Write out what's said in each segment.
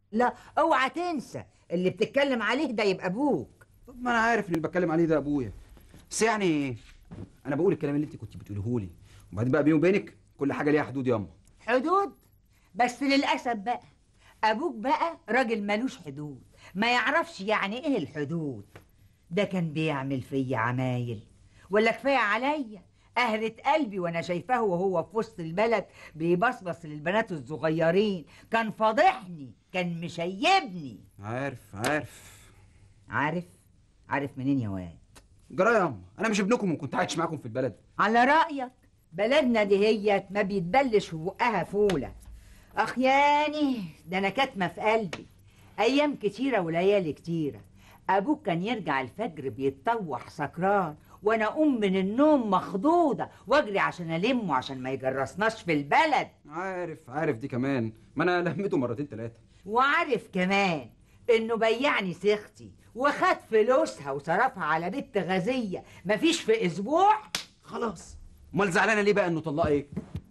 لا اوعى تنسى اللي بتتكلم عليه ده يبقى ابوك طب ما انا عارف ان اللي بتكلم عليه ده ابويا بس يعني انا بقول الكلام اللي انت كنت بتقوله لي وبعدين بقى بيني وبينك كل حاجه ليها حدود ياما حدود بس للاسف بقى ابوك بقى راجل ملوش حدود ما يعرفش يعني ايه الحدود ده كان بيعمل فيا عمايل ولا كفايه عليا قهرة قلبي وانا شايفاه وهو في وسط البلد بيبصبص للبنات الصغيرين كان فاضحني كان مشيبني عارف عارف عارف عارف منين يا واد جرى ياما انا مش ابنكم وكنت عايش معاكم في البلد على رأيك بلدنا دي هي ما بيتبلش في بقها فولة أخ ياني ده أنا كاتمة في قلبي أيام كتيرة وليالي كتيرة أبوك كان يرجع الفجر بيتطوح سكران وأنا أقوم من النوم مخضوضة وأجري عشان ألمه عشان ما يجرسناش في البلد عارف عارف دي كمان ما انا لميته مرتين ثلاثه وعارف كمان إنه بيعني سيختي وخد فلوسها وصرفها على بنت غازية مفيش في أسبوع خلاص امال زعلانه ليه بقى انه طلقك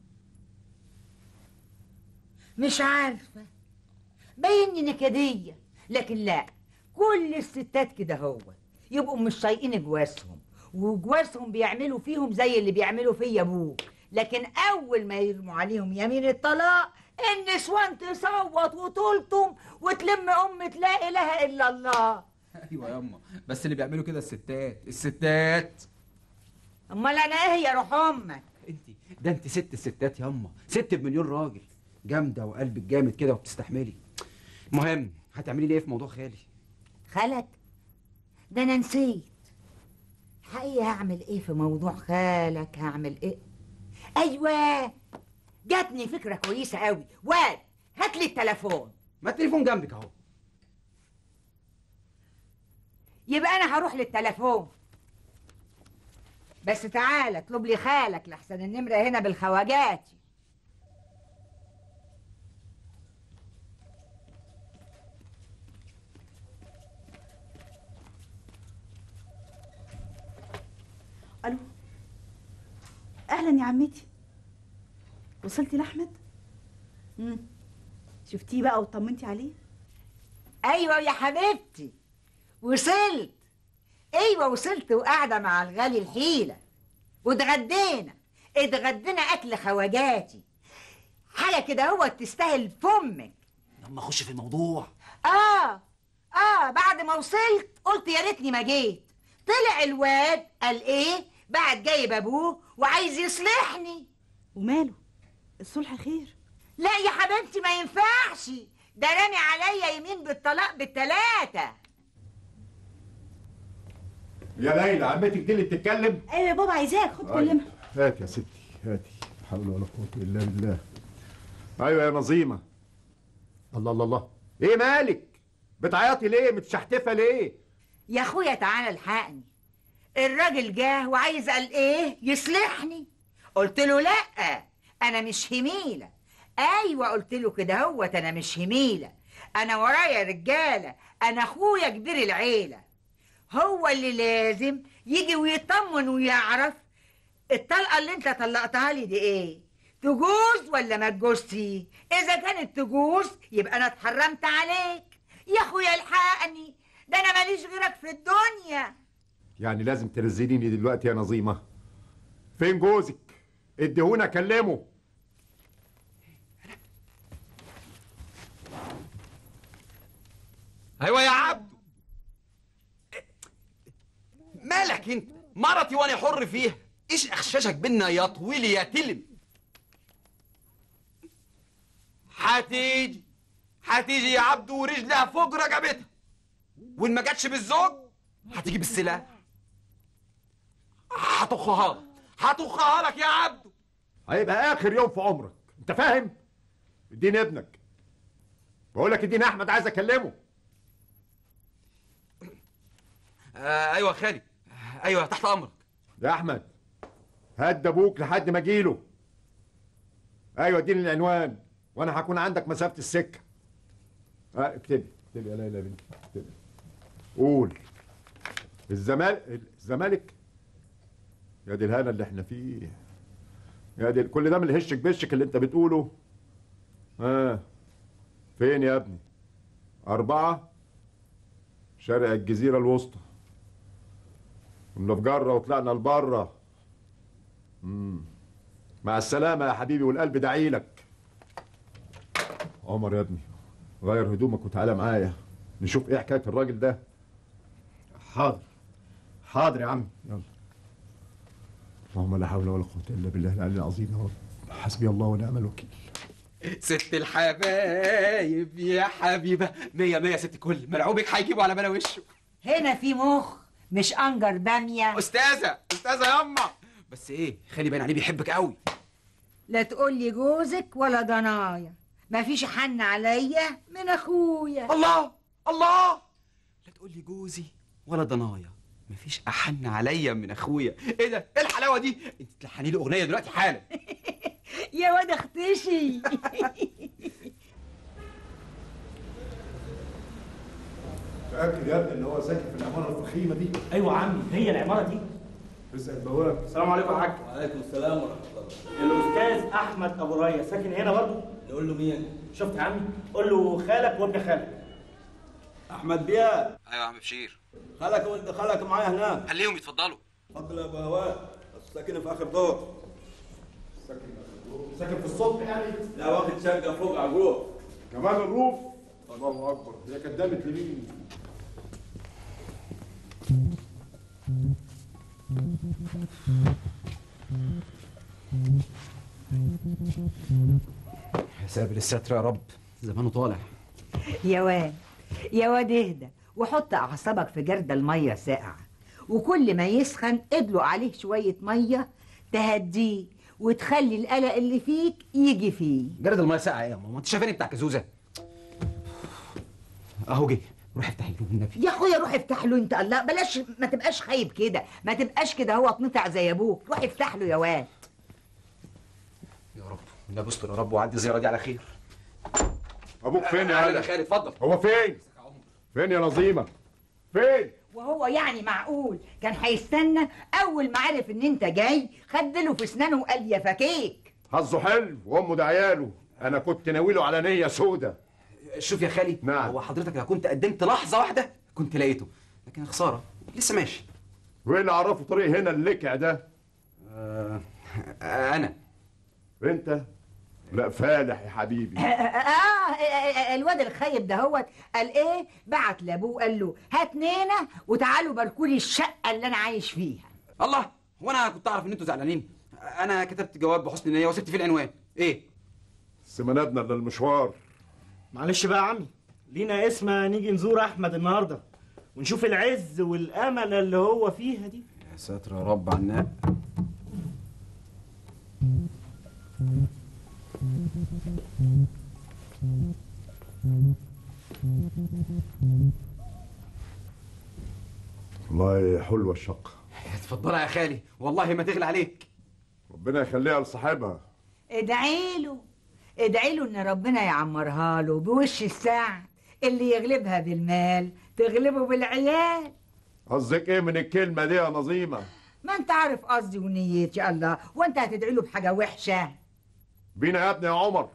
مش عارفة باينني نكدية لكن لا كل الستات كده هو يبقوا مش طايقين جوازهم وجوازهم بيعملوا فيهم زي اللي بيعملوا فيا ابوك لكن اول ما يرموا عليهم يمين الطلاق النسوان تصوت وتلطم وتلم ام لا اله الا الله ايوه ياما بس اللي بيعملوا كده الستات الستات امال انا ايه يا روح امك انت ده انت ست الستات ياما ست بمليون راجل جامده وقلبك جامد كده وبتستحملي المهم هتعملي لي ايه في موضوع خالي خالك ده انا نسيت حقيقة هعمل ايه في موضوع خالك هعمل ايه ايوه جاتني فكرة كويسة قوي واد هات لي التليفون ما التليفون جنبك اهو يبقى انا هروح للتليفون بس تعالى اطلب لي خالك لحسن النمرة هنا بالخواجاتي الو اهلا يا عمتي وصلتي لاحمد امم شفتيه بقى وطمنتي عليه ايوه يا حبيبتي وصلت ايوه وصلت وقاعده مع الغالي الحيله واتغدينا اتغدينا اكل خواجاتي حاجه كده هو تستاهل فمك لما اخش في الموضوع اه اه بعد ما وصلت قلت يا ريتني ما جيت طلع الواد قال ايه بعد جايب ابوه وعايز يصلحني وماله الصلح خير لا يا حبيبتي ما ينفعش ده رامي عليا يمين بالطلاق بالتلاتة يا ليلى عمتك دي اللي بتتكلم ايوه يا بابا عايزاك خد أيوة. كلمها هات يا ستي هاتي لا حول ولا قوة إلا بالله أيوة يا نظيمة الله الله الله إيه مالك؟ بتعيطي ليه؟ متشحتفة ليه؟ يا اخويا تعالى الحقني الراجل جه وعايز قال ايه يصلحني قلت له لا انا مش هميله ايوه قلت له كده هوت انا مش هميله انا ورايا رجاله انا اخويا كبير العيله هو اللي لازم يجي ويطمن ويعرف الطلقه اللي انت طلقتها لي دي ايه تجوز ولا ما تجوزش اذا كانت تجوز يبقى انا اتحرمت عليك يا اخويا الحقني ده انا ماليش غيرك في الدنيا يعني لازم تنزليني دلوقتي يا نظيمة فين جوزك؟ اديهونا كلمه ايوه يا عبدو مالك انت مرتي وانا حر فيها ايش اخشاشك بينا يا طويل يا تلم هتيجي هتيجي يا عبدو ورجلها فوق رقبتها وان ما جاتش بالزوج هتيجي بالسلاح هطخها لك هطخها لك يا عبدو هيبقى آخر يوم في عمرك أنت فاهم؟ اديني ابنك بقول لك اديني أحمد عايز أكلمه آه ايوه خالي ايوه تحت امرك يا أحمد هات ابوك لحد ما أجيله أيوة اديني العنوان وأنا هكون عندك مسافة السكة اه اكتبي اكتبي يا ليلى يا بنتي اكتبي قول الزمالك الزمالك يا دي الهنا اللي احنا فيه يا دي كل ده من الهشك بشك اللي انت بتقوله ها آه. فين يا ابني أربعة شارع الجزيرة الوسطى كنا في جرة وطلعنا لبره مم. مع السلامة يا حبيبي والقلب دعيلك عمر يا ابني غير هدومك وتعالى معايا نشوف ايه حكاية الراجل ده حاضر حاضر يا عم يلا اللهم لا حول ولا قوة إلا بالله العلي العظيم يا رب حسبي الله ونعم الوكيل ست الحبايب يا حبيبه مية مية ست كل ملعوبك هيجيبوا على بلا وشه هنا في مخ مش انجر باميه استاذه استاذه يما بس ايه خلي باين عليه بيحبك قوي لا تقول لي جوزك ولا ضنايا مفيش حن عليا من اخويا الله الله لا تقول لي جوزي ولا ضنايا مفيش احن عليا من اخويا ايه ده ايه الحلاوه دي انت تلحني لي اغنيه دلوقتي حالا يا واد اختشي متأكد يا ابني ان هو ساكن في العمارة الفخيمة دي ايوه عمي هي العماره دي اسأل البواب السلام عليكم يا حاج وعليكم السلام ورحمة الله الاستاذ احمد ابو ريا ساكن هنا برضه نقول له مين؟ شفت يا عمي قول له خالك وابن خالك أحمد بيا ايوه يا عم بشير خالك وانت خالك معايا هناك خليهم يتفضلوا اتفضل يا ابو هواء بس ساكن في آخر دور ساكن في الصبح يعني لا واخد شقة فوق على الروف كمان الروف الله اكبر هي قدمت لمين يا سابل الستر يا رب زمانه طالع يا واد يا واد اهدى وحط اعصابك في جردل الميه ساقعه وكل ما يسخن ادلق عليه شويه ميه تهديه وتخلي القلق اللي فيك يجي فيه جرد الميه ساقعه ايه يا ماما انت شايفاني بتاع كزوزه اهو جه روح افتحي له النبي يا اخويا روح افتح له انت الله بلاش ما تبقاش خايب كده ما تبقاش كده هو اتنطع زي ابوك روح افتح له يا واد يا رب لا بستر يا رب وعدي الزياره دي على خير ابوك فين يا تعالى يا علي خالد اتفضل هو فين فين يا نظيمة فين وهو يعني معقول كان هيستنى اول ما عرف ان انت جاي خدله في اسنانه وقال يا فكيك حظه حلو وامه ده عياله انا كنت ناويله على نية سودة شوف يا خالي نعم. هو حضرتك لو كنت قدمت لحظه واحده كنت لقيته لكن خساره لسه ماشي وايه اللي عرفه طريق هنا اللكع ده آه انا انت لا فالح يا حبيبي آه, آه, آه الواد الخايب ده هو قال ايه بعت لابوه قال له هات نينا وتعالوا باركولي الشقه اللي انا عايش فيها الله هو انا كنت اعرف ان انتوا زعلانين انا كتبت جواب بحسن نيه وسبت فيه العنوان ايه سمنادنا للمشوار معلش بقى يا عمي لينا اسمه نيجي نزور احمد النهارده ونشوف العز والامل اللي هو فيها دي يا ساتر يا رب عناء والله حلوة الشقة اتفضلها يا خالي والله ما تغلى عليك ربنا يخليها لصاحبها ادعي له ادعي له ان ربنا يعمرها له بوش السعد اللي يغلبها بالمال تغلبه بالعيال قصدك ايه من الكلمة دي يا نظيمة ما انت عارف قصدي ونيتي يا الله وانت هتدعي له بحاجه وحشه بينا يا ابني يا عمر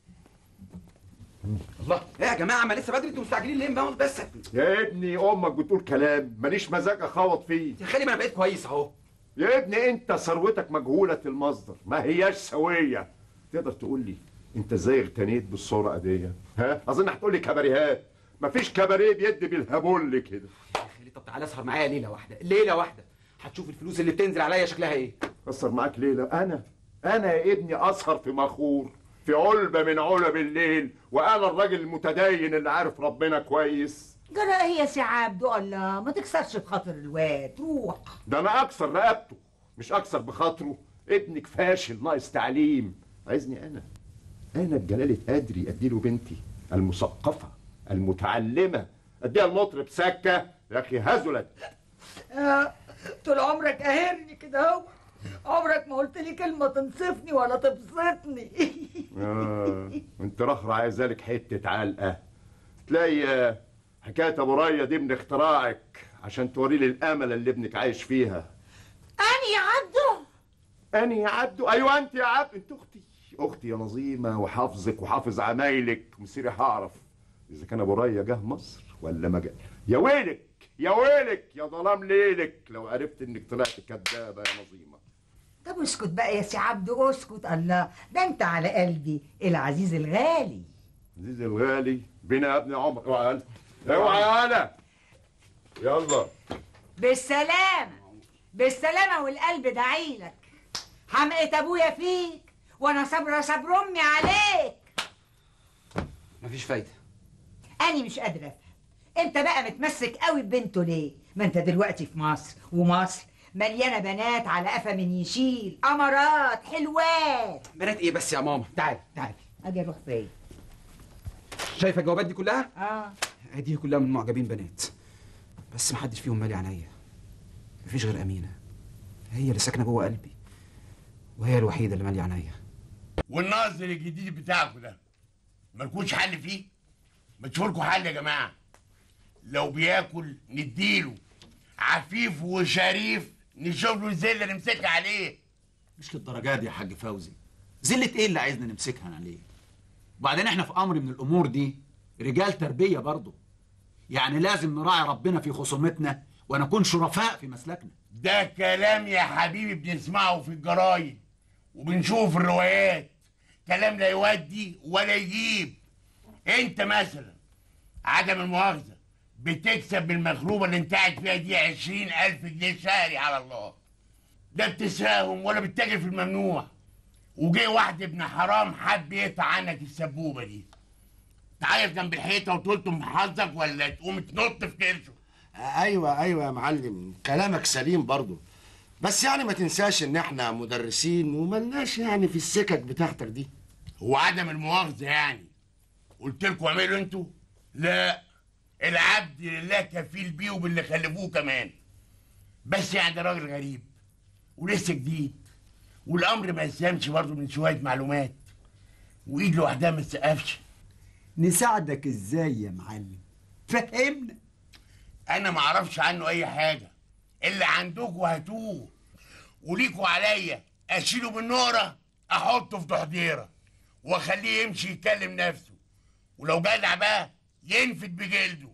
الله ايه يا جماعه ما لسه بدري انتوا مستعجلين ليه بقى بس يا ابني امك بتقول كلام ماليش مزاج اخوض فيه يا خالي ما انا بقيت كويس اهو يا ابني انت ثروتك مجهولة المصدر ما هياش سوية تقدر تقول لي انت ازاي اغتنيت بالصورة دي ها اظن هتقول لي كباريهات مفيش كباريه بيدي بالهبل كده يا خالي طب تعالى اسهر معايا ليله واحده ليله واحده هتشوف الفلوس اللي بتنزل عليا شكلها ايه أسهر معاك ليلة أنا أنا يا ابني أسهر في مخور في علبة من علب الليل وأنا الراجل المتدين اللي عارف ربنا كويس جرى ايه يا سي عبده الله ما تكسرش بخاطر الواد روح ده أنا أكسر رقبته مش أكسر بخاطره ابنك فاشل ناقص تعليم عايزني أنا أنا بجلالة قدري أديله بنتي المثقفة المتعلمة أديها المطرب سكة يا أخي هزلت آه، طول عمرك قاهرني كده اهو عمرك ما قلت لي كلمه تنصفني ولا تبسطني آه، انت رخر عايز ذلك حته علقه تلاقي آه، حكايه ابو ريا دي من اختراعك عشان توري لي الامل اللي ابنك عايش فيها انا يا عبده اني يا عبدو ايوه انت يا عبد انت اختي اختي يا نظيمه وحافظك وحافظ عمايلك مسيري هعرف اذا كان ابو ريا جه مصر ولا ما جه يا ويلك يا ويلك يا ظلام ليلك لو عرفت انك طلعت كدابه يا نظيمه طب اسكت بقى يا سي عبده اسكت الله ده انت على قلبي العزيز الغالي عزيزي الغالي بينا يا ابن عمر اوعى يالا اوعى يالا يلا بالسلامة بالسلامة والقلب دعيلك حمقة ابويا فيك وانا صبرة صبر امي عليك مفيش فايده أنا مش قادرة أفهم أنت بقى متمسك قوي ببنته ليه؟ ما أنت دلوقتي في مصر ومصر مليانة بنات على قفا من يشيل أمارات حلوات بنات ايه بس يا ماما تعالي تعالي أجي أروح فين؟ شايفه الجوابات دي كلها آه هديه كلها من معجبين بنات بس محدش فيهم مالي عينيا مفيش غير امينه هي اللي ساكنه جوه قلبي وهي الوحيده اللي ماليه عينيا والناظر الجديد بتاعكم ده مالكوش حل فيه ما تشوفوا لكم حل يا جماعه لو بياكل نديله عفيف وشريف نشوف له الزله نمسكها عليه مش للدرجه دي يا حاج فوزي زلة ايه اللي عايزنا نمسكها عليه وبعدين احنا في امر من الامور دي رجال تربيه برضه يعني لازم نراعي ربنا في خصومتنا ونكون شرفاء في مسلكنا ده كلام يا حبيبي بنسمعه في الجرايد وبنشوفه في الروايات كلام لا يودي ولا يجيب انت مثلا عدم المؤاخذة بتكسب من المخروبة اللي انت قاعد فيها دي عشرين ألف جنيه شهري على الله ده بتساهم ولا بتتاجر في الممنوع وجه واحد ابن حرام حب يقطع عنك السبوبة دي تعاير جنب الحيطة وتلطم حظك ولا تقوم تنط في كرشه ايوه ايوه يا معلم كلامك سليم برضه بس يعني ما تنساش ان احنا مدرسين وملناش يعني في السكك بتاعتك دي هو عدم المؤاخذة يعني قلت لكم اعملوا انتوا لا العبد لله كفيل بيه وباللي خلفوه كمان بس يعني ده راجل غريب ولسه جديد والامر ما يسلمش برضه من شويه معلومات وايد لوحدها ما تسقفش نساعدك ازاي يا معلم فهمنا انا ما اعرفش عنه اي حاجه اللي عندكوا هاتوه وليكوا عليا اشيله بالنقره احطه في تحضيره واخليه يمشي يكلم نفسه ولو جدع بقى ينفد بجلده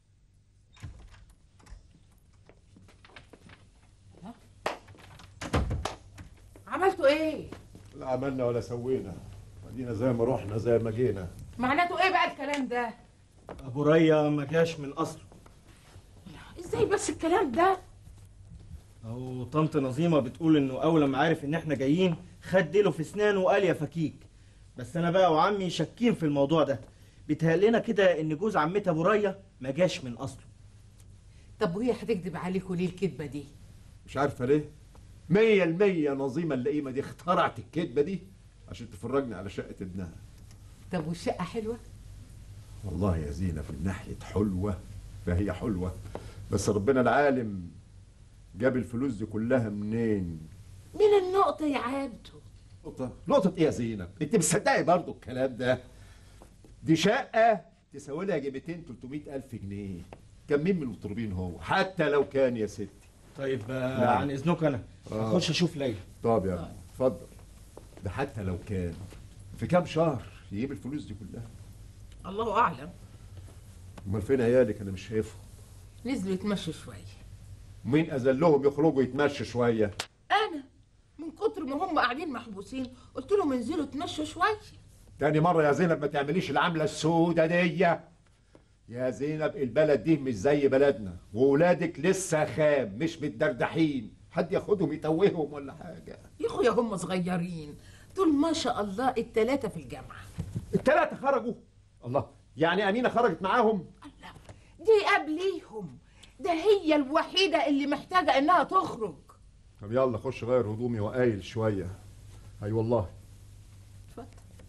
عملتوا ايه؟ لا عملنا ولا سوينا ادينا زي ما رحنا زي ما جينا معناته ايه بقى الكلام ده؟ ابو ريا ما جاش من اصله ازاي بس الكلام ده؟ او طنط نظيمه بتقول انه اول ما عارف ان احنا جايين خد ديله في اسنانه وقال يا فكيك بس انا بقى وعمي شاكين في الموضوع ده بيتهيألنا كده ان جوز عمتها ابو ريا ما جاش من اصله طب وهي هتكذب عليكوا ليه الكذبه دي؟ مش عارفه ليه مية المية نظيمة اللئيمة دي اخترعت الكذبة دي عشان تفرجني على شقة ابنها طب والشقه حلوه؟ والله يا زينة من ناحية حلوة فهي حلوة بس ربنا العالم جاب الفلوس دي كلها منين من النقطه يا عبده نقطة نقطة ايه يا زينب؟ انت مصدقي برضو الكلام ده دي شقة تساوي لها يجي 200 300 ألف جنيه كان مين من المطربين هو حتى لو كان يا ستي طيب آه، نعم. عن اذنك انا آه. اخش اشوف ليلى طب يا ابني اتفضل ده حتى لو كان في كام شهر يجيب الفلوس دي كلها الله اعلم امال فين عيالك انا مش شايفهم نزلوا يتمشوا شويه مين اذلهم يخرجوا يتمشوا شويه انا من كتر ما هم قاعدين محبوسين قلت لهم انزلوا اتمشوا شويه تاني مرة يا زينب ما تعمليش العملة السودة دي يا زينب البلد دي مش زي بلدنا وولادك لسه خام مش متدردحين حد ياخدهم يتوههم ولا حاجة يا اخويا هم صغيرين دول ما شاء الله التلاتة في الجامعة التلاتة خرجوا الله يعني أمينة خرجت معاهم دي قبليهم ده هي الوحيدة اللي محتاجة انها تخرج طب يلا خش غير هدومي وقايل شوية أي والله اتفضل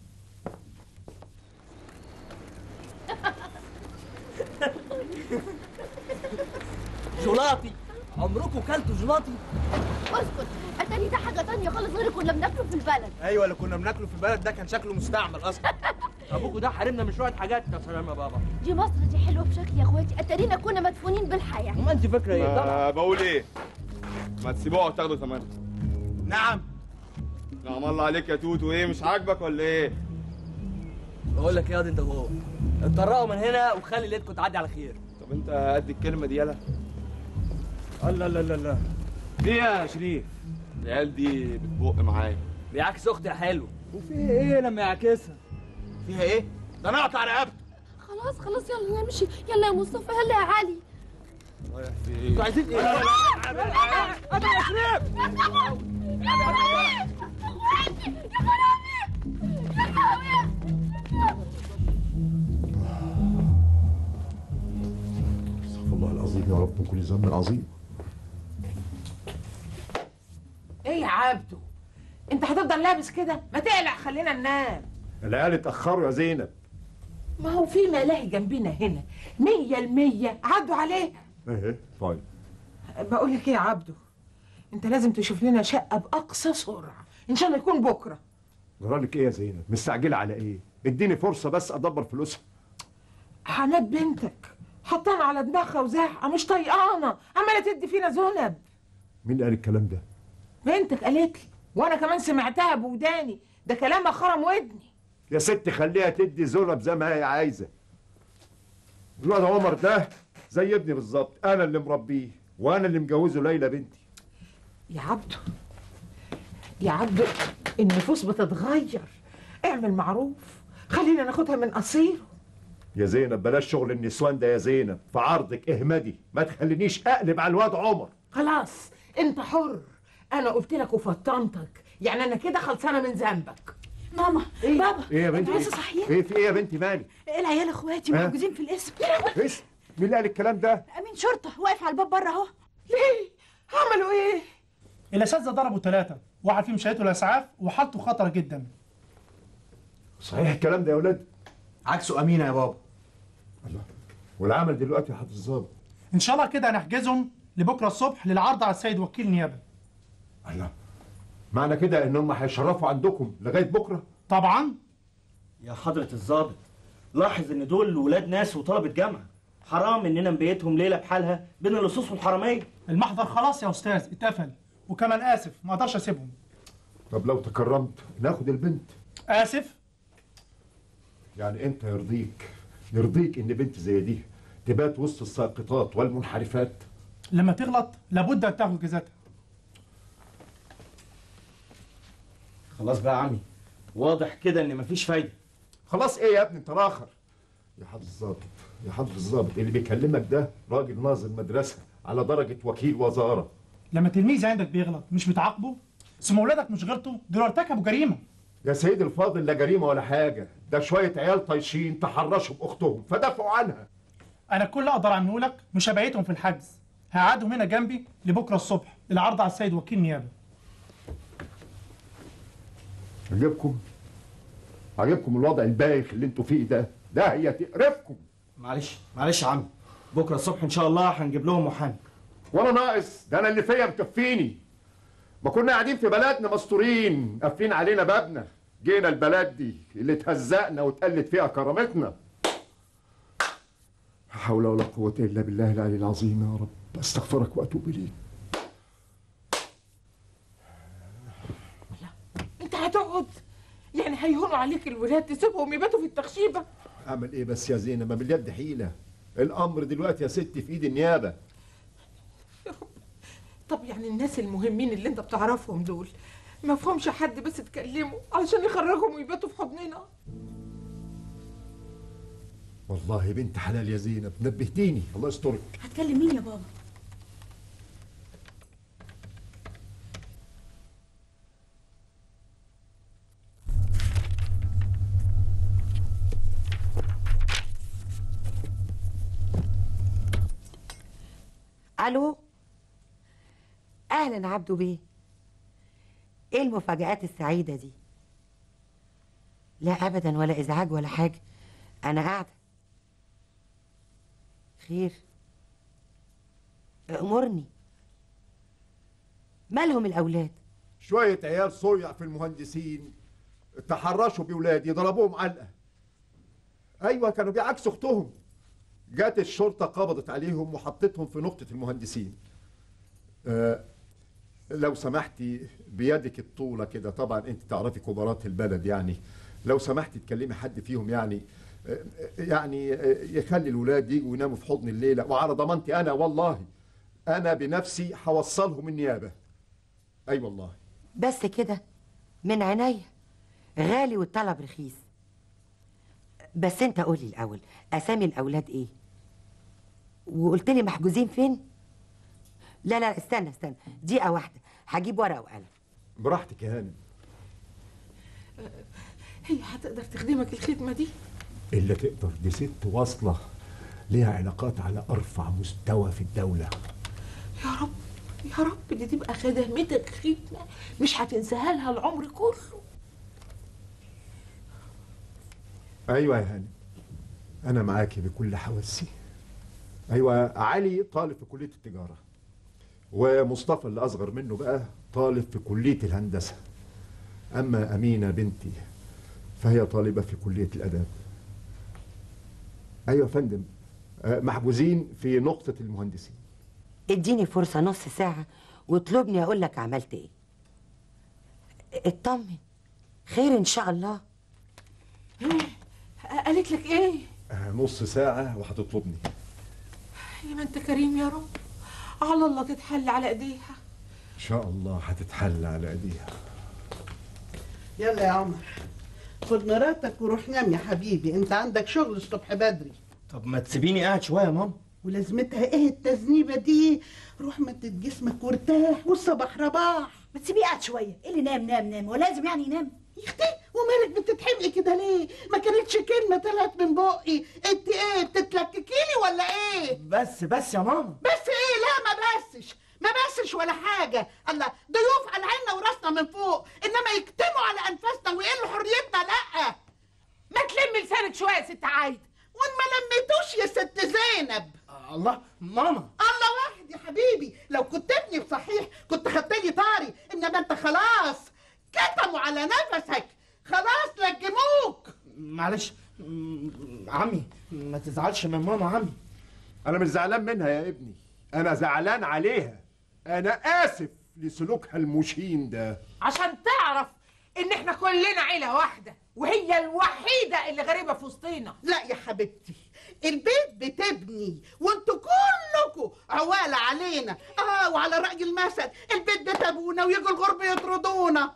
جولاتي عمركم كلتوا جولاتي اسكت اتاري ده حاجه تانية خالص غير اللي كنا بناكله في البلد ايوه اللي كنا بناكله في البلد ده كان شكله مستعمل اصلا ابوكوا ده حارمنا من شويه حاجات يا سلام يا بابا دي مصر دي حلوه بشكل يا اخواتي اتارينا كنا مدفونين بالحياه ما انت فاكره ايه طبعا ما بقول ايه ما تسيبوها وتاخدوا ثمنها نعم نعم الله عليك يا توتو ايه مش عاجبك ولا ايه بقول لك يا دي انت هو اتطرقوا من هنا وخلي ليلتكم تعدي على خير طب انت قد الكلمه دي يلا الله لا لا لا ايه يا شريف العيال دي بتبق معايا بيعكس اختي يا حلو وفي ايه لما يعكسها فيها ايه ده انا اقطع رقبته خلاص خلاص يلا نمشي يلا يا مصطفى يلا يا علي رايح في ايه انتوا عايزين ايه لا لا لا انا يا شريف استغفر الله العظيم يا رب من كل ذنب عظيم ايه يا عبده انت هتفضل لابس كده ما تقلع خلينا ننام العيال اتاخروا يا زينب ما هو في ملاهي جنبنا هنا مية المية عدوا عليها ايه طيب بقول لك ايه يا عبده انت لازم تشوف لنا شقة بأقصى سرعة ان شاء الله يكون بكرة جرالك ايه يا زينب مستعجله على ايه اديني فرصه بس ادبر فلوسها حنات بنتك حطانا على دماغها وزاحة مش طيقانة عمالة تدي فينا ذنب مين قال الكلام ده بنتك قالت لي وانا كمان سمعتها بوداني ده كلامها خرم ودني يا ست خليها تدي ذنب زي ما هي عايزه الواد عمر ده زي ابني بالظبط انا اللي مربيه وانا اللي مجوزه ليلى بنتي يا عبده يا عبده النفوس بتتغير اعمل معروف خلينا ناخدها من قصيره يا زينب بلاش شغل النسوان ده يا زينب في عرضك اهمدي ما تخلينيش اقلب على الواد عمر خلاص انت حر انا قلت لك وفطنتك يعني انا كده خلصانه من ذنبك ماما إيه؟ بابا ايه يا بنتي انتوا لسه صاحيين ايه في ايه يا بنتي مالي العيال اخواتي ها؟ محجوزين في الاسم ايش مين اللي قال الكلام ده امين شرطه واقف على الباب بره اهو ليه عملوا ايه الاساتذه ضربوا ثلاثه واحد فيهم شهيته الاسعاف وحالته خطر جدا صحيح الكلام ده يا ولاد عكسه امينه يا بابا والعمل دلوقتي يا حضرة الظابط ان شاء الله كده هنحجزهم لبكره الصبح للعرض على السيد وكيل النيابه الله معنى كده ان هم هيشرفوا عندكم لغايه بكره طبعا يا حضرة الضابط لاحظ ان دول ولاد ناس وطلبة جامعة حرام اننا نبيتهم ليلة بحالها بين اللصوص والحرامية المحضر خلاص يا استاذ اتقفل وكمان اسف ما اقدرش اسيبهم طب لو تكرمت ناخد البنت اسف يعني انت يرضيك يرضيك ان بنت زي دي تبات وسط الساقطات والمنحرفات لما تغلط لابد ان تاخد جزاتها خلاص بقى يا عمي واضح كده ان مفيش فايدة خلاص ايه يا ابني انت راخر يا حضرة الظابط يا حضرة الظابط اللي بيكلمك ده راجل ناظر مدرسة على درجة وكيل وزارة لما تلميذ عندك بيغلط مش بتعاقبه ثم اولادك مش غلطوا دول ارتكبوا جريمه يا سيدي الفاضل لا جريمة ولا حاجة ده شوية عيال طايشين تحرشوا بأختهم فدافعوا عنها انا كل اللي اقدر اعمله لك مش هبيتهم في الحجز هقعدهم هنا جنبي لبكره الصبح للعرض على السيد وكيل النيابه عجبكم عجبكم الوضع البايخ اللي انتوا فيه ده ده هي تقرفكم معلش معلش يا عمي بكرة الصبح ان شاء الله هنجيب لهم محامي وانا ناقص ده انا اللي فيا مكفيني ما كنا قاعدين في بلدنا مستورين قافلين علينا بابنا جينا البلد دي اللي اتهزقنا واتقلت فيها كرامتنا لا حول ولا قوة إلا بالله العلي العظيم يا رب أستغفرك وأتوب إليك انت هتقعد يعني هيهونوا عليك الولاد تسيبهم يباتوا في التخشيبه أعمل إيه بس يا زينب ما باليد حيلة الأمر دلوقتي يا ستي في إيد النيابة طب يعني الناس المهمين اللي انت بتعرفهم دول ما فهمش حد بس تكلمه علشان يخرجهم ويباتوا في حضننا والله بنت حلال يا زينب نبهتيني الله يسترك هتكلم مين يا بابا الو اهلا عبدو بيه ايه المفاجآت السعيدة دي لا ابدا ولا ازعاج ولا حاجة انا قاعدة خير امرني مالهم الاولاد شوية عيال صيع في المهندسين تحرشوا بولادي ضربوهم علقة أيوة كانوا بيعكسوا أختهم جت الشرطة قبضت عليهم وحطتهم في نقطة المهندسين آه لو سمحتي بيدك الطولة كده طبعا أنت تعرفي كبارات البلد يعني لو سمحتي تكلمي حد فيهم يعني يعني يخلي الولاد يجوا يناموا في حضن الليله وعلى ضمانتي انا والله انا بنفسي هوصلهم النيابه اي والله بس كده من عينيا غالي والطلب رخيص بس انت قولي الاول اسامي الاولاد ايه وقلت لي محجوزين فين لا لا استنى استنى دقيقه واحده هجيب ورقه وقلم براحتك يا هانم هي هتقدر تخدمك الخدمة دي اللي تقدر دي ست واصله ليها علاقات على ارفع مستوى في الدوله يا رب يا رب دي تبقى خدمتك خدمة مش هتنساها لها العمر كله ايوه يا هانم انا معاكي بكل حواسي ايوه علي طالب في كليه التجاره ومصطفى اللي اصغر منه بقى طالب في كليه الهندسه اما امينه بنتي فهي طالبه في كليه الاداب ايوه يا فندم آه، محجوزين في نقطه المهندسين اديني فرصه نص ساعه واطلبني اقول لك عملت ايه اطمن خير ان شاء الله قالت لك ايه آه، نص ساعه وهتطلبني يا ما انت كريم يا رب على الله تتحل على ايديها ان شاء الله هتتحل على ايديها يلا يا عمر خد مراتك وروح نام يا حبيبي انت عندك شغل الصبح بدري طب ما تسيبيني قاعد شويه يا ماما ولازمتها ايه التذنيبه دي روح مدد جسمك وارتاح والصباح رباح ما تسيبيه قاعد شويه ايه اللي نام نام نام ولازم يعني ينام يا اختي ومالك بتتحمقي كده ليه ما كانتش كلمه طلعت من بقي انت ايه بتتلككيلي ولا ايه بس بس يا ماما بس ايه لا ما بسش ما بسش ولا حاجه الله ضيوف على عيننا وراسنا من فوق انما يكتموا على انفاسنا ويقلوا حريتنا لا ما تلمي لسانك شويه يا ست عايده وان ما لميتوش يا ست زينب الله ماما الله واحد يا حبيبي لو كنت ابني صحيح كنت خدت لي طاري انما انت خلاص كتموا على نفسك خلاص لجموك معلش م- عمي ما تزعلش من ماما عمي انا مش زعلان منها يا ابني انا زعلان عليها انا اسف لسلوكها المشين ده عشان تعرف ان احنا كلنا عيله واحده وهي الوحيده اللي غريبه في وسطينا لا يا حبيبتي البيت بتبني وانتوا كلكم عوالة علينا اه وعلى رأي المثل البيت بيت ابونا ويجوا الغرب يطردونا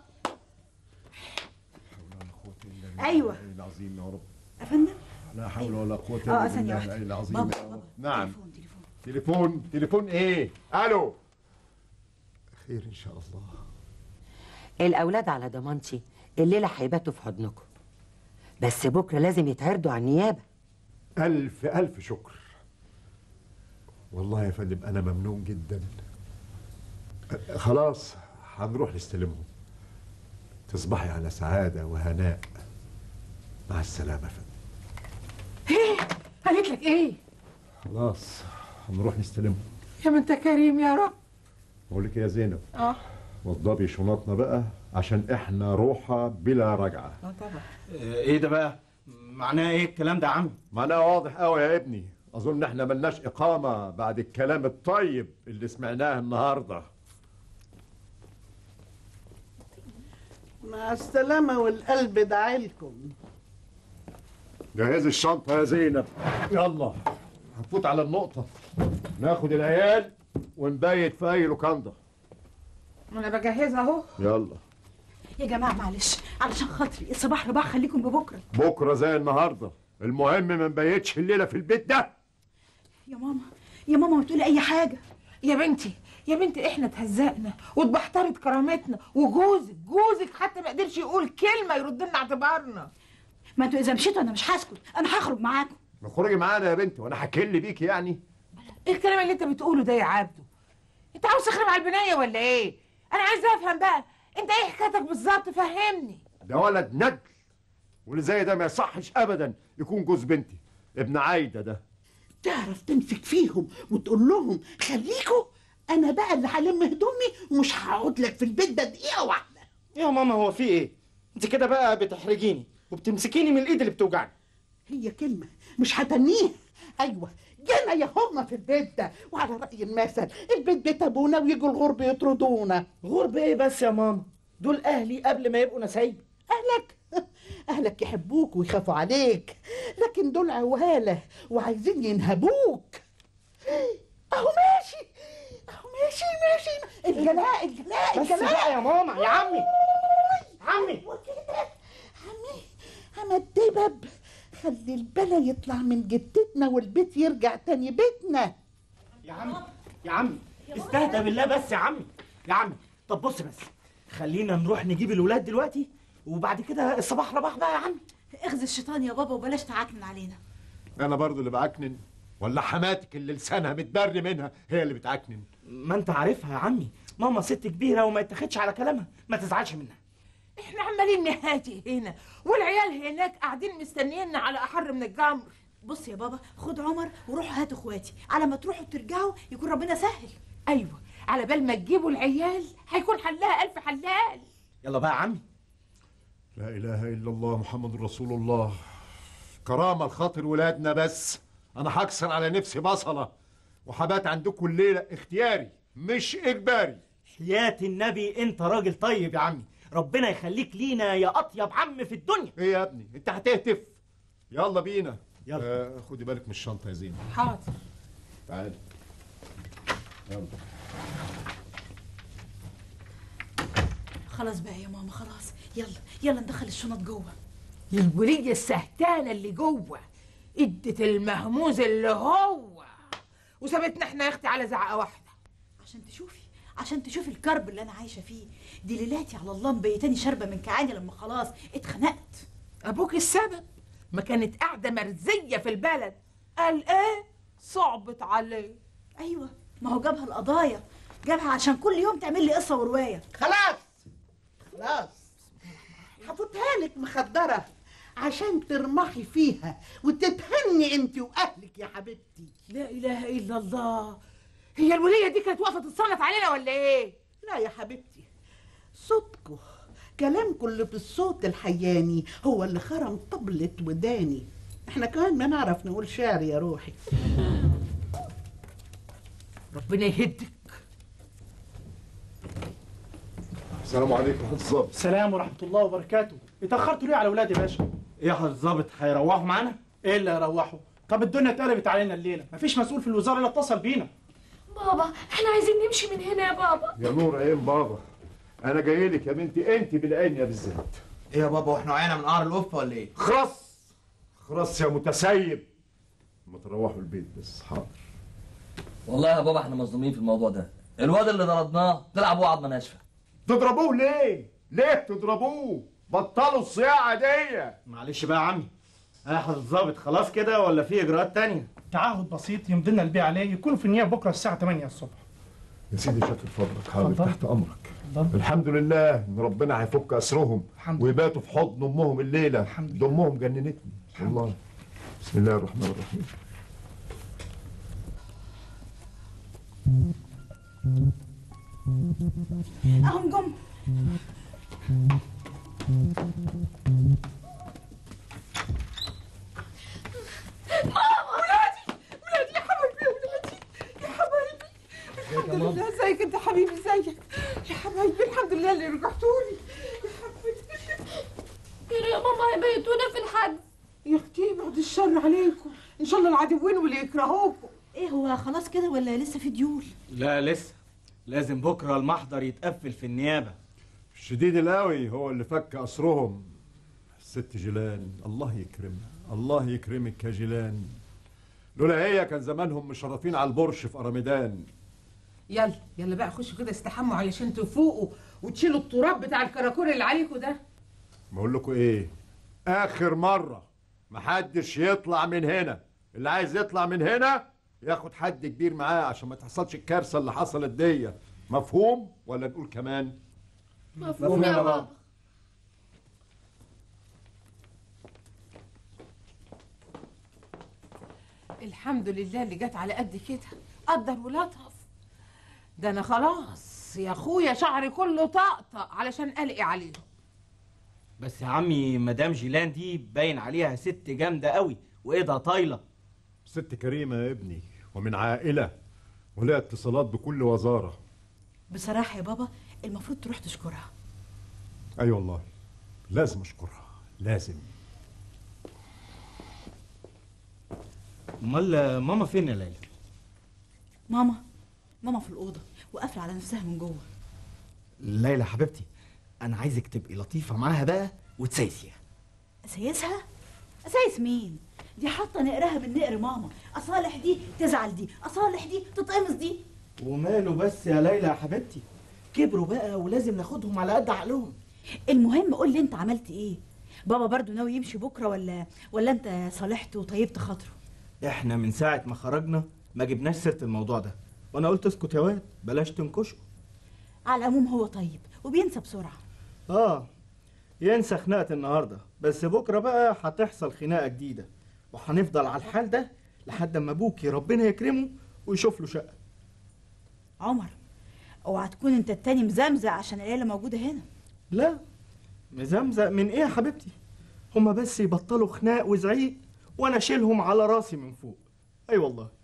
ايوه العظيم يا رب يا فندم لا حول ولا قوة آه، إلا ثانية بالله واحدة. العلي العظيم بابا، يا رب. بابا. نعم تليفون تليفون ايه الو خير ان شاء الله الاولاد على ضمانتي الليله هيباتوا في حضنكم بس بكره لازم يتعرضوا على النيابه الف الف شكر والله يا فندم انا ممنون جدا أه، خلاص هنروح نستلمهم تصبحي على سعادة وهناء مع السلامة يا فندم ايه قالت لك ايه خلاص هنروح نستلمهم يا ما انت كريم يا رب بقول لك إيه يا زينب اه وضبي شنطنا بقى عشان احنا روحة بلا رجعة اه طبعا ايه ده بقى معناه ايه الكلام ده يا عمي معناها واضح قوي يا ابني اظن احنا ملناش اقامة بعد الكلام الطيب اللي سمعناه النهارده مع السلامة والقلب دعالكم جهز الشنطة يا زينب يلا هنفوت على النقطة ناخد العيال ونبيت في أي لوكاندا ما انا بجهزها اهو يلا يا جماعه معلش علشان خاطري الصباح رباح خليكم ببكره بكرة زي النهاردة المهم ما نبيتش الليلة في البيت ده يا ماما يا ماما ما تقولي اي حاجه يا بنتي يا بنتي احنا اتهزقنا واتبحترت كرامتنا وجوزك جوزك حتى ما قدرش يقول كلمه يرد لنا اعتبارنا ما انتوا اذا مشيتوا انا مش هسكت انا هخرج معاكم اخرجي معانا يا بنتي وانا هكل بيكي يعني ايه الكلام اللي انت بتقوله ده يا عبده انت عاوز تخرب على البنايه ولا ايه انا عايزه افهم بقى انت ايه حكايتك بالظبط فهمني ده ولد ندل واللي زي ده ما يصحش ابدا يكون جوز بنتي ابن عايده ده تعرف تمسك فيهم وتقول لهم خليكوا انا بقى اللي هلم هدومي ومش هقعد لك في البيت ده دقيقه واحده يا ماما هو في ايه انت كده بقى بتحرجيني وبتمسكيني من الايد اللي بتوجعني هي كلمه مش هتنيه ايوه جينا يا هما في البيت ده وعلى راي المثل البيت بيت ابونا ويجوا الغرب يطردونا غرب ايه بس يا ماما دول اهلي قبل ما يبقوا نسايب اهلك اهلك يحبوك ويخافوا عليك لكن دول عواله وعايزين ينهبوك اهو ماشي اهو ماشي ماشي الجلاء الجلاء بس الجلاء بقى يا ماما يا عمي عمي عمي عم الدبب خلي البلا يطلع من جدتنا والبيت يرجع تاني بيتنا يا عمي يا عمي استهدى بالله بس يا عمي يا عمي طب بص بس خلينا نروح نجيب الولاد دلوقتي وبعد كده الصباح رباح بقى يا عمي اخذ الشيطان يا بابا وبلاش تعكنن علينا انا برضو اللي بعكنن ولا حماتك اللي لسانها متبري منها هي اللي بتعكنن ما انت عارفها يا عمي ماما ست كبيره وما يتاخدش على كلامها ما تزعلش منها احنا عمالين نهاتي هنا والعيال هناك قاعدين مستنيينا على احر من الجمر بص يا بابا خد عمر وروحوا هاتوا اخواتي على ما تروحوا ترجعوا يكون ربنا سهل ايوه على بال ما تجيبوا العيال هيكون حلها الف حلال يلا بقى يا عمي لا اله الا الله محمد رسول الله كرامه لخاطر ولادنا بس انا هكسر على نفسي بصله وحبات عندكم الليله اختياري مش اجباري حياة النبي انت راجل طيب يا عمي ربنا يخليك لينا يا اطيب عم في الدنيا ايه يا ابني انت هتهتف يلا بينا يلا. آه خدي بالك من الشنطه يا زينب حاضر تعالي يلا خلاص بقى يا ماما خلاص يلا يلا ندخل الشنط جوه الولية السهتانة اللي جوه ادت المهموز اللي هو وسابتنا احنا يا اختي على زعقة واحدة عشان تشوفي عشان تشوفي الكرب اللي انا عايشه فيه دي ليلاتي على الله مبيتاني شاربه من كعاني لما خلاص اتخنقت ابوك السبب ما كانت قاعدة مرزية في البلد قال ايه صعبت عليه ايوه ما هو جابها القضايا جابها عشان كل يوم تعمل لي قصه وروايه خلاص خلاص حطيتها لك مخدرة عشان ترمحي فيها وتتهني انت واهلك يا حبيبتي لا اله الا الله هي الولية دي كانت واقفة تتصنت علينا ولا ايه لا يا حبيبتي صوتكم كلامكم اللي بالصوت الحياني هو اللي خرم طبلة وداني احنا كمان ما نعرف نقول شعر يا روحي ربنا يهدك السلام عليكم ورحمه الله السلام ورحمه الله وبركاته اتاخرتوا ليه على اولادي يا باشا ايه يا حضرة الظابط هيروحوا معانا ايه اللي هيروحوا طب الدنيا اتقلبت علينا الليله مفيش مسؤول في الوزاره اللي اتصل بينا بابا احنا عايزين نمشي من هنا يا بابا يا نور عين بابا انا جاي لك يا بنتي انت بالعين يا بالذات ايه يا بابا واحنا وقعنا من قعر القفه ولا ايه؟ خرس خرس يا متسيب ما تروحوا البيت بس حاضر والله يا بابا احنا مظلومين في الموضوع ده الواد اللي ضربناه طلع ابوه عظمه ناشفه تضربوه ليه؟ ليه تضربوه؟ بطلوا الصياعه دي معلش بقى يا عمي يا حضرة الظابط خلاص كده ولا في اجراءات تانية تعهد بسيط يمضينا البيع عليه يكون في النيابه بكره الساعه 8 الصبح يا سيدي شكل فضلك حاضر اتفضل. تحت امرك اتفضل. الحمد لله ان ربنا هيفك اسرهم ويباتوا في حضن امهم الليله دمهم جننتني والله بسم الله الرحمن الرحيم اهم جم ولادي ولادي يا حبايبي يا ولادي يا حبايبي الحمد لله ازيك انت حبيبي ازيك يا حبايبي الحمد لله اللي رجعتولي كده يا ماما هيبيتونا في الحجز يا اختي بعد الشر عليكم ان شاء الله العدوين واللي يكرهوكم ايه هو خلاص كده ولا لسه في ديول لا لسه لازم بكره المحضر يتقفل في النيابه الشديد القوي هو اللي فك اسرهم الست جيلان الله يكرمها الله يكرمك يا جيلان لولا هي كان زمانهم مشرفين على البرش في ارميدان يلا يلا بقى خشوا كده استحموا علشان تفوقوا وتشيلوا التراب بتاع الكراكور اللي عليكم ده بقول لكم ايه اخر مره محدش يطلع من هنا اللي عايز يطلع من هنا ياخد حد كبير معاه عشان ما تحصلش الكارثه اللي حصلت دي مفهوم ولا نقول كمان مفهوم يا بابا الحمد لله اللي جت على قد كده قدر ولطف ده انا خلاص يا اخويا شعري كله طقطق علشان قلقي عليهم بس يا عمي مدام جيلان دي باين عليها ست جامده قوي وايدها طايله ست كريمه يا ابني ومن عائله ولها اتصالات بكل وزاره بصراحه يا بابا المفروض تروح تشكرها اي أيوة والله لازم اشكرها لازم امال ماما فين يا ليلى ماما ماما في الاوضه وقافله على نفسها من جوه ليلى حبيبتي انا عايزك تبقي لطيفه معاها بقى وتسايسيها اسايسها اسايس مين دي حاطه نقرها بالنقر ماما اصالح دي تزعل دي اصالح دي تتقمص دي وماله بس يا ليلى يا حبيبتي كبروا بقى ولازم ناخدهم على قد عقلهم المهم قول لي انت عملت ايه بابا برضو ناوي يمشي بكره ولا ولا انت صالحته وطيبت خاطره احنا من ساعه ما خرجنا ما جبناش سيره الموضوع ده وانا قلت اسكت يا واد بلاش تنكشه على العموم هو طيب وبينسى بسرعه اه ينسى خناقه النهارده بس بكره بقى هتحصل خناقه جديده وهنفضل على الحال ده لحد ما ابوكي ربنا يكرمه ويشوف له شقه عمر اوعى تكون انت التاني مزمزق عشان العيله موجوده هنا لا مزمزق من ايه يا حبيبتي هما بس يبطلوا خناق وزعيق وانا اشيلهم على راسي من فوق اي أيوة والله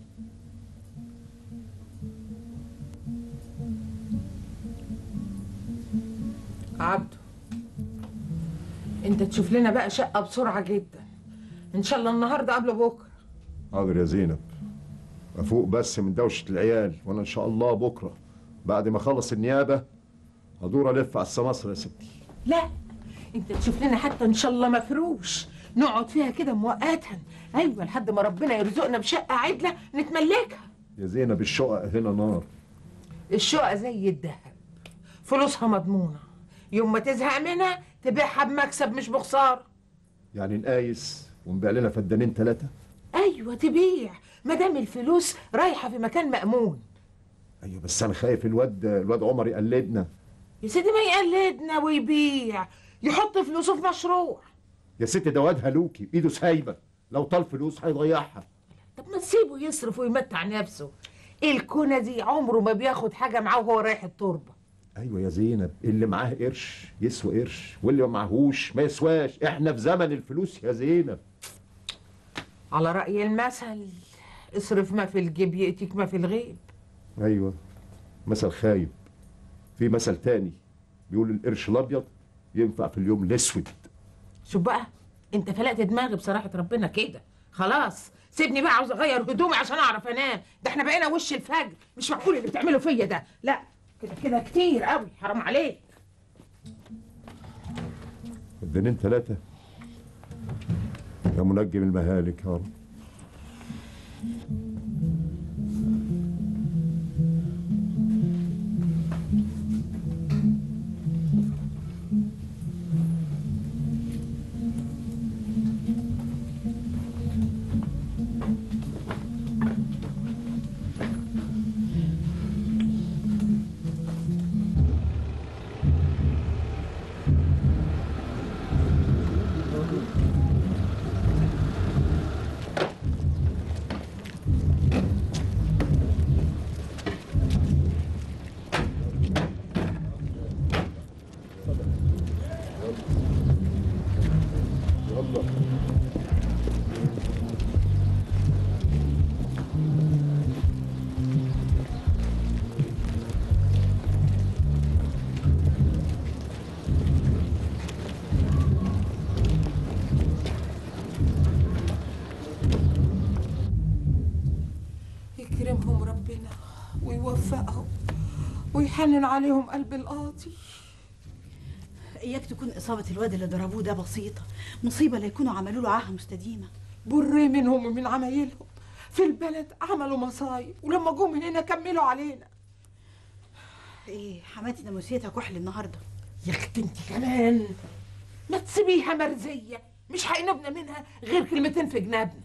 عبده انت تشوف لنا بقى شقه بسرعه جدا ان شاء الله النهارده قبل بكره حاضر يا زينب افوق بس من دوشه العيال وانا ان شاء الله بكره بعد ما اخلص النيابه هدور الف على السماسره يا ستي لا انت تشوف لنا حتى ان شاء الله مفروش نقعد فيها كده مؤقتا ايوه لحد ما ربنا يرزقنا بشقه عدله نتملكها يا زينب الشقق هنا نار الشقه زي الذهب فلوسها مضمونه يوم ما تزهق منها تبيعها بمكسب مش بخساره يعني نقايس ونبيع لنا فدانين ثلاثه ايوه تبيع ما دام الفلوس رايحه في مكان مامون ايوه بس انا خايف الواد الواد عمر يقلدنا يا سيدي ما يقلدنا ويبيع يحط فلوسه في مشروع يا ست ده واد هلوكي ايده سايبه لو طال فلوس هيضيعها طب ما تسيبه يصرف ويمتع نفسه الكونة دي عمره ما بياخد حاجة معاه وهو رايح التربة ايوه يا زينب اللي معاه قرش يسوى قرش واللي ما معهوش ما يسواش احنا في زمن الفلوس يا زينب على رأي المثل اصرف ما في الجيب يأتيك ما في الغيب ايوه مثل خايب في مثل تاني بيقول القرش الابيض ينفع في اليوم الاسود شوف بقى انت فلقت دماغي بصراحة ربنا كده خلاص سيبني بقى عاوز اغير هدومي عشان اعرف انام ده احنا بقينا وش الفجر مش معقول اللي بتعمله فيا ده لا كده كده كتير قوي حرام عليك فدانين ثلاثه يا منجم المهالك يا رب يكرمهم ربنا ويوفقهم ويحنن عليهم قلب القاضي اياك تكون اصابه الواد اللي ضربوه ده بسيطه مصيبه لا يكونوا عملوا له عاهه مستديمه بري منهم ومن عمايلهم في البلد عملوا مصايب ولما جم هنا كملوا علينا ايه حماتي ناموسيتها كحل النهارده يا اختي انت كمان ما تسيبيها مرزيه مش هينبنا منها غير كلمتين في جنابنا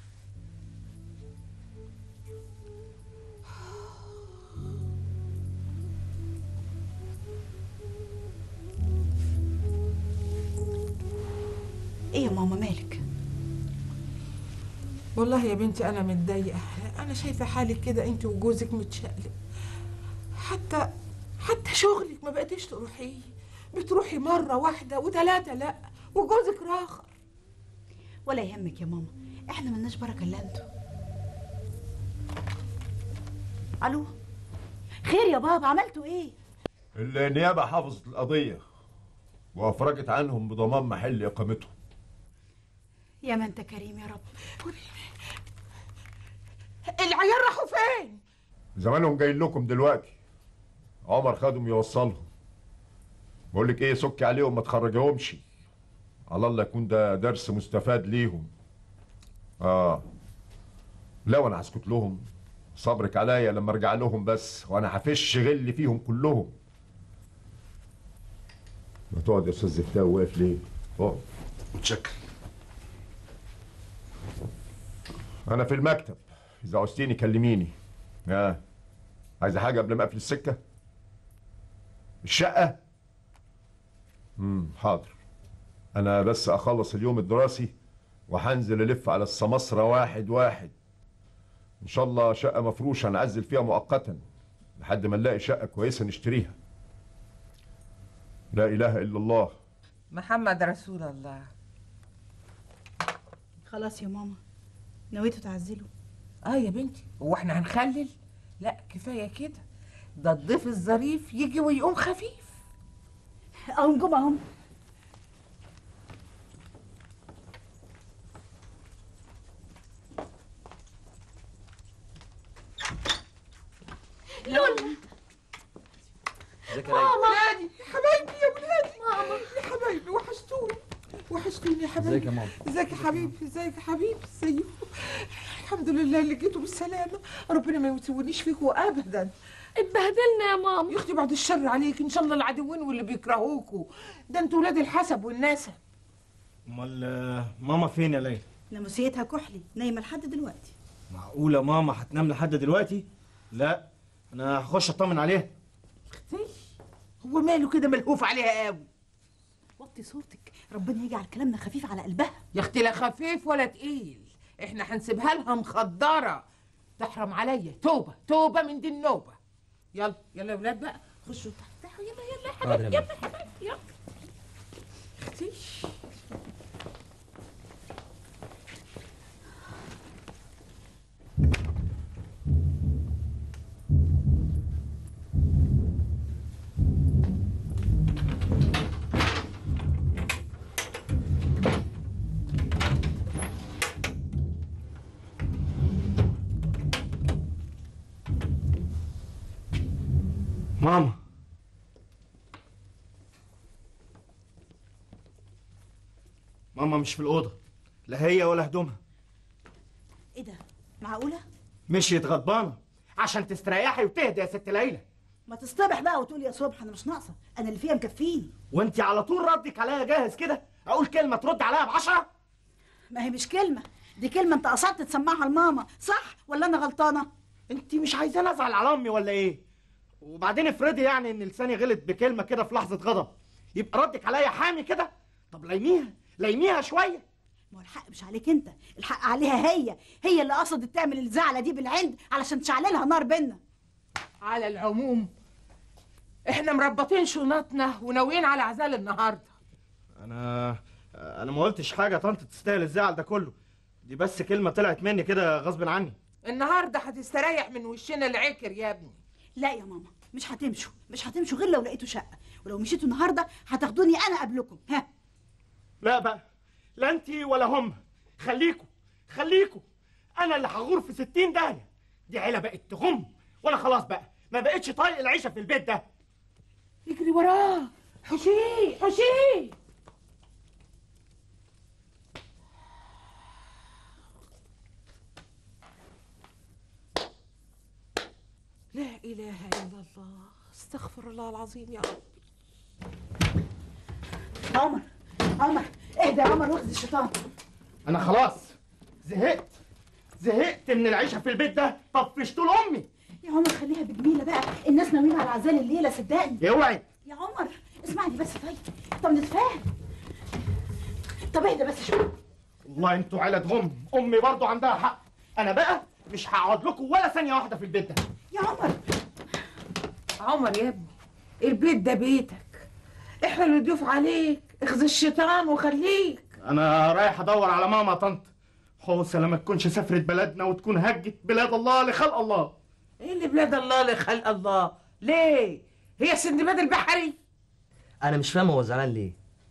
ايه يا ماما مالك والله يا بنتي انا متضايقه انا شايفه حالك كده انت وجوزك متشقلب حتى حتى شغلك ما بقيتيش تروحيه بتروحي مره واحده وثلاثه لا وجوزك راخر ولا يهمك يا ماما احنا ملناش بركه الا انتوا الو خير يا بابا عملتوا ايه النيابه حافظت القضيه وافرجت عنهم بضمان محل اقامتهم يا ما انت كريم يا رب العيال راحوا فين زمانهم جايين لكم دلوقتي عمر خدهم يوصلهم بقول لك ايه سكي عليهم ما تخرجهمش على الله يكون ده درس مستفاد ليهم اه لا وانا هسكت لهم صبرك عليا لما ارجع لهم بس وانا هفش غل فيهم كلهم ما تقعد يا استاذ زفتاء واقف ليه؟ اقعد متشكر انا في المكتب اذا عوزتيني كلميني ها عايزه حاجه قبل ما اقفل السكه الشقه امم حاضر انا بس اخلص اليوم الدراسي وهنزل الف على السماسره واحد واحد ان شاء الله شقه مفروشه نعزل فيها مؤقتا لحد ما نلاقي شقه كويسه نشتريها لا اله الا الله محمد رسول الله خلاص يا ماما نويتوا تعزلوا اه يا بنتي هو احنا هنخلل لا كفايه كده ده الضيف الظريف يجي ويقوم خفيف اهم جم اهم لولا ازيك يا ولادي يا حبايبي يا ولادي ماما يا حبايبي وحشتوني وحشتوني يا حبايبي ازيك يا ماما؟ ازيك يا حبيبي ازيك يا حبيبي ازيكم الحمد لله اللي جيتوا بالسلامه ربنا ما يسوينيش فيكم ابدا اتبهدلنا يا ماما يا اختي بعد الشر عليك ان شاء الله العدوين واللي بيكرهوكوا ده انتوا ولاد الحسب والنسب امال آه، ماما فين يا ليلى ناموسيتها كحلي نايمه لحد دلوقتي معقوله ماما هتنام لحد دلوقتي لا انا هخش اطمن عليها هو ماله كده ملهوف عليها قوي وطي صوتك ربنا يجعل كلامنا خفيف على قلبها يا اختي لا خفيف ولا تقيل احنا هنسيبها لها مخدره تحرم عليا توبه توبه من دي النوبه يلا يلا يا ولاد بقى خشوا تحت يلا يلا يا حاضر حبيبي يا يلا يا حبيبي يلا اختي ماما ماما مش في الأوضة لا هي ولا هدومها ايه ده معقوله مشيت غضبانة عشان تستريحي وتهدي يا ست ليلى ما تصطبح بقى وتقول يا صبح انا مش ناقصه انا اللي فيها مكفيني وانت على طول ردك عليا جاهز كده اقول كلمة ترد عليا بعشرة ما هي مش كلمه دي كلمه انت قصدت تسمعها لماما صح ولا انا غلطانه انت مش عايزاني ازعل على امي ولا ايه وبعدين افرضي يعني ان لساني غلط بكلمة كده في لحظة غضب يبقى ردك عليا حامي كده طب ليميها ليميها شوية ما هو الحق مش عليك انت الحق عليها هي هي اللي قصدت تعمل الزعله دي بالعند علشان تشعللها نار بينا على العموم احنا مربطين شنطنا وناويين على عزال النهارده انا انا ما قلتش حاجة يا طنط تستاهل الزعل ده كله دي بس كلمة طلعت مني كده غصب عني النهارده هتستريح من وشنا العكر يا ابني لا يا ماما مش هتمشوا مش هتمشوا غير لو لقيتوا شقه ولو مشيتوا النهارده هتاخدوني انا قبلكم ها لا بقى لا انت ولا هم خليكوا خليكوا انا اللي هغور في ستين داهية دي عيلة بقت تغم وانا خلاص بقى ما بقتش طايق العيشة في البيت ده اجري وراه حشيه حشيه لا اله الا الله استغفر الله العظيم يا رب عمر عمر اهدى يا عمر واخد الشيطان انا خلاص زهقت زهقت من العيشة في البيت ده طفشت طول امي يا عمر خليها بجميله بقى الناس ناويين على عزال الليله صدقني اوعي يا عمر اسمعني بس طيب طب نتفاهم طب اهدى بس شويه والله انتوا عيلة غم امي برضو عندها حق انا بقى مش هقعد لكم ولا ثانية واحدة في البيت ده يا عمر عمر يا ابني البيت ده بيتك احنا اللي نضيف عليك اخذ الشيطان وخليك انا رايح ادور على ماما يا طنط حوسه لما تكونش سافرت بلدنا وتكون هجت بلاد الله لخلق الله ايه اللي بلاد الله لخلق الله ليه هي سندباد البحري انا مش فاهم هو زعلان ليه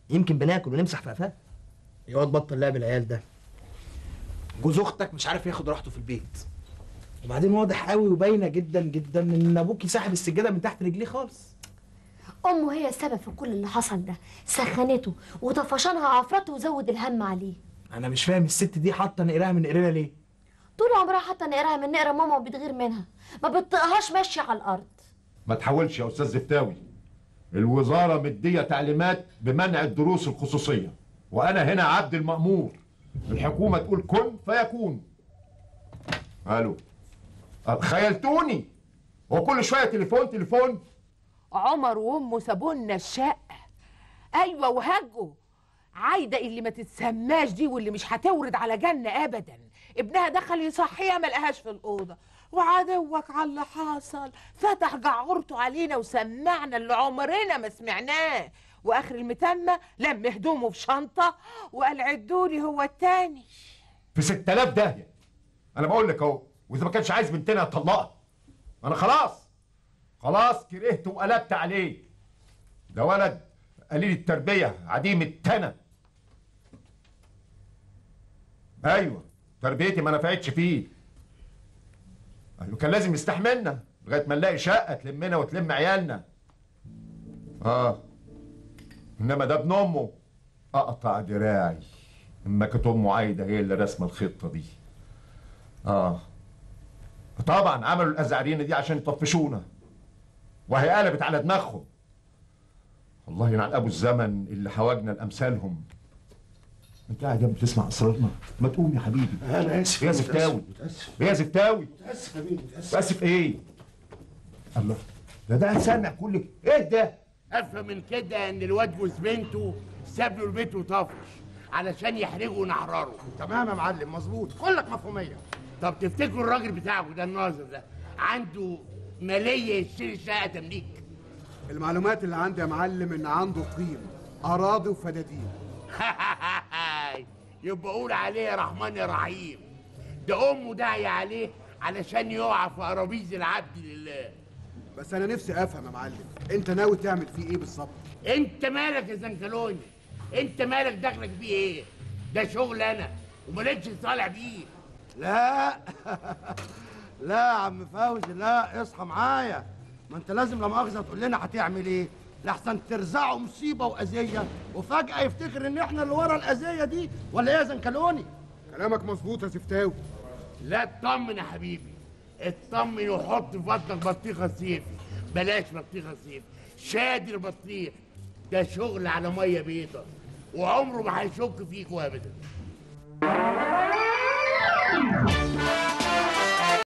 يمكن بناكل ونمسح في قفاه يا واد بطل لعب العيال ده جوز اختك مش عارف ياخد راحته في البيت وبعدين واضح قوي وباينه جدا جدا ان ابوكي ساحب السجاده من تحت رجليه خالص امه هي السبب في كل اللي حصل ده سخنته وطفشانها عفرته وزود الهم عليه انا مش فاهم الست دي حاطه نقرها من نقرنا ليه طول عمرها حتى نقرها من نقرا ماما وبتغير منها ما بتطقهاش ماشيه على الارض ما تحاولش يا استاذ زفتاوي الوزاره مديه تعليمات بمنع الدروس الخصوصيه وانا هنا عبد المامور الحكومه تقول كن فيكون الو أه، خيلتوني هو كل شويه تليفون تليفون عمر وامه سابوا لنا الشقه ايوه وهجوا عايده اللي ما تتسماش دي واللي مش هتورد على جنه ابدا ابنها دخل يصحيها ما لقاهاش في الاوضه وعدوك على اللي حصل فتح جعورته علينا وسمعنا اللي عمرنا ما سمعناه واخر المتمه لم هدومه في شنطه وقال عدولي هو التاني في 6000 داهيه انا بقول لك اهو واذا ما كانش عايز بنتنا اطلقها انا خلاص خلاص كرهت وقلبت عليه ده ولد قليل التربيه عديم التنى ايوه تربيتي ما نفعتش فيه ايوه كان لازم يستحملنا لغايه ما نلاقي شقه تلمنا وتلم عيالنا اه انما ده ابن امه اقطع دراعي اما كانت امه عايده هي اللي رسمه الخطه دي اه طبعا عملوا الازعرينه دي عشان يطفشونا وهي قلبت على دماغهم والله ينعل ابو الزمن اللي حواجنا لامثالهم انت قاعد جنب تسمع اسرارنا ما تقوم يا حبيبي انا اسف يا زفتاوي متاسف يا زفتاوي متاسف يا بيه متاسف اسف ايه الله ده ده هنسمع كل ايه ده افهم من كده ان الواد جوز بنته ساب له البيت وطفش علشان يحرجوا ونحرروا تمام يا معلم مظبوط كلك مفهوميه طب تفتكروا الراجل بتاعكم ده الناظر ده عنده ماليه يشتري شقه تمليك المعلومات اللي عندي يا معلم ان عنده طين اراضي وفدادين يبقى قول عليه يا رحمن يا رحيم ده امه داعيه عليه علشان يقع في قرابيز العبد لله بس انا نفسي افهم يا معلم انت ناوي تعمل فيه ايه بالظبط انت مالك يا زنكلوني انت مالك دخلك بيه ايه ده شغل انا ومالكش طالع بيه لا لا يا عم فوزي لا اصحى معايا ما انت لازم لا مؤاخذه تقول لنا هتعمل ايه لحسن ترزعه مصيبه واذيه وفجاه يفتكر ان احنا اللي ورا الاذيه دي ولا ايه يا زنكلوني كلامك مظبوط يا زفتاوي لا اطمن يا حبيبي اطمن وحط في بطنك بطيخه صيف بلاش بطيخه صيف شادر بطيخ ده شغل على ميه بيضة وعمره ما هيشك فيكوا ابدا